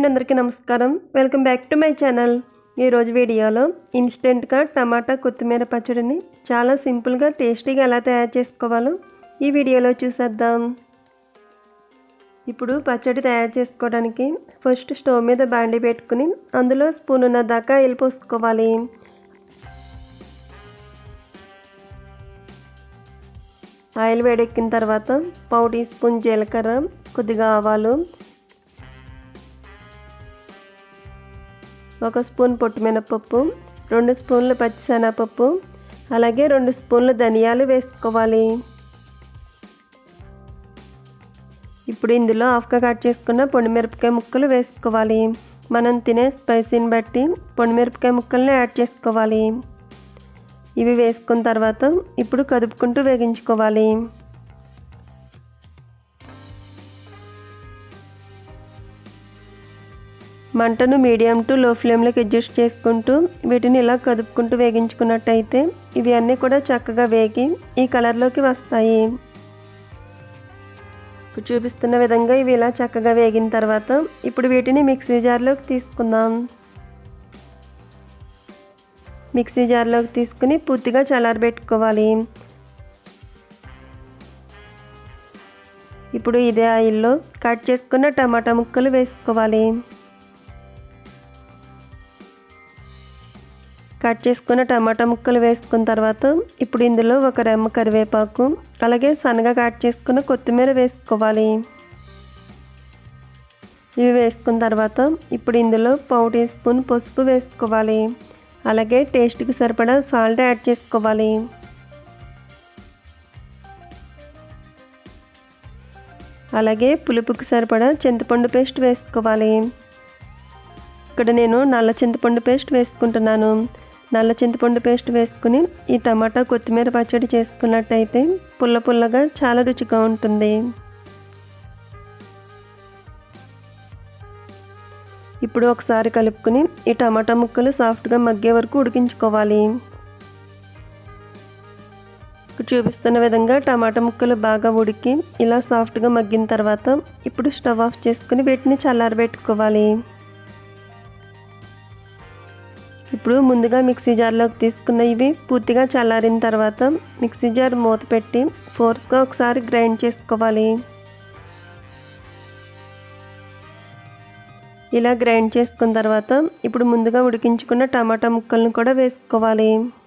అండి అందరికీ నమస్కారం welcome back to my channel ఈరోజు వీడియోలో ఇన్స్టెంట్గా టమాటా కొత్తిమీర పచ్చడిని చాలా సింపుల్గా టేస్టీగా ఎలా తయారు చేసుకోవాలో ఈ వీడియోలో చూసేద్దాం ఇప్పుడు పచ్చడి తయారు చేసుకోవడానికి ఫస్ట్ స్టవ్ మీద బాండి పెట్టుకుని అందులో స్పూన్ ఉన్న దాకా ఆయిల్ పోసుకోవాలి ఆయిల్ వేడెక్కిన తర్వాత పావు టీ స్పూన్ జీలకర్ర కొద్దిగా ఆవాలు ఒక స్పూన్ పొట్టుమినపప్పు రెండు స్పూన్లు పచ్చిశనగపప్పు అలాగే రెండు స్పూన్లు ధనియాలు వేసుకోవాలి ఇప్పుడు ఇందులో హాఫ్గా కట్ చేసుకున్న పొడిమిరపకాయ ముక్కలు వేసుకోవాలి మనం తినే స్పైసీని బట్టి పొడిమిరపకాయ ముక్కల్ని యాడ్ చేసుకోవాలి ఇవి వేసుకున్న తర్వాత ఇప్పుడు కదుపుకుంటూ వేగించుకోవాలి మంటను మీడియం టు లో ఫ్లేమ్లోకి అడ్జస్ట్ చేసుకుంటూ వీటిని ఇలా కదుపుకుంటూ వేగించుకున్నట్టయితే ఇవి అన్నీ కూడా చక్కగా వేగి ఈ కలర్లోకి వస్తాయి ఇప్పుడు చూపిస్తున్న విధంగా ఇవి ఇలా చక్కగా వేగిన తర్వాత ఇప్పుడు వీటిని మిక్సీ జార్లోకి తీసుకుందాం మిక్సీ జార్లోకి తీసుకుని పూర్తిగా చల్లారబెట్టుకోవాలి ఇప్పుడు ఇదే ఆయిల్లో కట్ చేసుకున్న టమాటా ముక్కలు వేసుకోవాలి కట్ చేసుకున్న టమాటా ముక్కలు వేసుకున్న తర్వాత ఇప్పుడు ఇందులో ఒక రెమ్మ కరివేపాకు అలాగే సన్నగా కట్ చేసుకున్న కొత్తిమీర వేసుకోవాలి ఇవి వేసుకున్న తర్వాత ఇప్పుడు ఇందులో పావు టీ స్పూన్ పసుపు వేసుకోవాలి అలాగే టేస్ట్కి సరిపడా సాల్ట్ యాడ్ చేసుకోవాలి అలాగే పులుపుకి సరిపడా చింతపండు పేస్ట్ వేసుకోవాలి ఇక్కడ నేను నల్ల చింతపండు పేస్ట్ వేసుకుంటున్నాను నల్ల చింతపండు పేస్ట్ వేసుకుని ఈ టమాటా కొత్తిమీర పచ్చడి చేసుకున్నట్టయితే పుల్ల పుల్లగా చాలా రుచిగా ఉంటుంది ఇప్పుడు ఒకసారి కలుపుకుని ఈ టమాటా ముక్కలు సాఫ్ట్గా మగ్గే వరకు ఉడికించుకోవాలి చూపిస్తున్న విధంగా టమాటా ముక్కలు బాగా ఉడికి ఇలా సాఫ్ట్గా మగ్గిన తర్వాత ఇప్పుడు స్టవ్ ఆఫ్ చేసుకుని వీటిని చల్లారబెట్టుకోవాలి ఇప్పుడు ముందుగా మిక్సీ జార్లోకి తీసుకున్న ఇవి పూర్తిగా చల్లారిన తర్వాత మిక్సీ జార్ మూత పెట్టి ఫోర్స్గా ఒకసారి గ్రైండ్ చేసుకోవాలి ఇలా గ్రైండ్ చేసుకున్న తర్వాత ఇప్పుడు ముందుగా ఉడికించుకున్న టమాటా ముక్కలను కూడా వేసుకోవాలి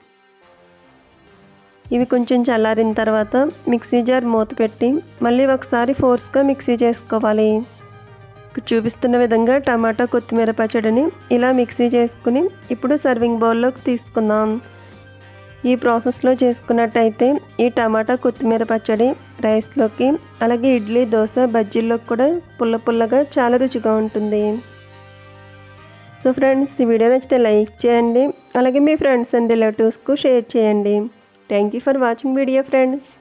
ఇవి కొంచెం చల్లారిన తర్వాత మిక్సీ జార్ మూత పెట్టి మళ్ళీ ఒకసారి ఫోర్స్గా మిక్సీ చేసుకోవాలి చూపిస్తున్న విధంగా టమాటా కొత్తిమీర పచ్చడిని ఇలా మిక్సీ చేసుకుని ఇప్పుడు సర్వింగ్ బౌల్లోకి తీసుకుందాం ఈ ప్రాసెస్లో చేసుకున్నట్టయితే ఈ టమాటా కొత్తిమీర పచ్చడి రైస్లోకి అలాగే ఇడ్లీ దోశ బజ్జీల్లోకి కూడా పుల్ల పుల్లగా చాలా రుచిగా ఉంటుంది సో ఫ్రెండ్స్ ఈ వీడియో నచ్చితే లైక్ చేయండి అలాగే మీ ఫ్రెండ్స్ అండ్ రిలేటివ్స్కు షేర్ చేయండి thank you for watching video friends